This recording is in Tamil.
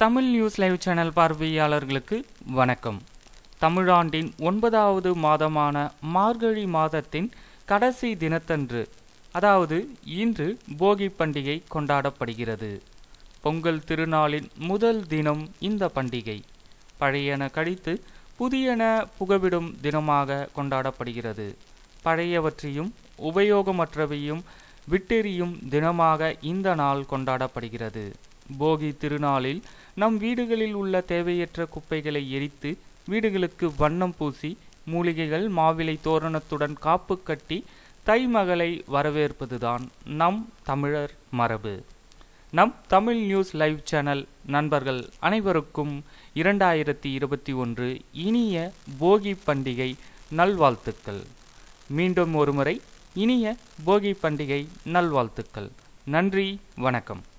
தமிழ் நியூஸ் லைவ் சேனல் பார்வையாளர்களுக்கு வணக்கம் தமிழாண்டின் ஒன்பதாவது மாதமான மார்கழி மாதத்தின் கடைசி தினத்தன்று அதாவது இன்று போகி பண்டிகை கொண்டாடப்படுகிறது பொங்கல் திருநாளின் முதல் தினம் இந்த பண்டிகை பழையன கழித்து புதியன புகவிடும் தினமாக கொண்டாடப்படுகிறது பழையவற்றையும் உபயோகமற்றவையும் விட்டெறியும் தினமாக இந்த நாள் கொண்டாடப்படுகிறது போகி திருநாளில் நம் வீடுகளில் உள்ள தேவையற்ற குப்பைகளை எரித்து வீடுகளுக்கு வண்ணம் பூசி மூலிகைகள் மாவிலை தோரணத்துடன் காப்பு கட்டி தைமகளை வரவேற்பதுதான் நம் தமிழர் மரபு நம் தமிழ் நியூஸ் லைவ் சேனல் நண்பர்கள் அனைவருக்கும் இரண்டாயிரத்தி இருபத்தி ஒன்று இனிய போகி பண்டிகை நல்வாழ்த்துக்கள் மீண்டும் ஒருமுறை இனிய போகி பண்டிகை நல்வாழ்த்துக்கள் நன்றி வணக்கம்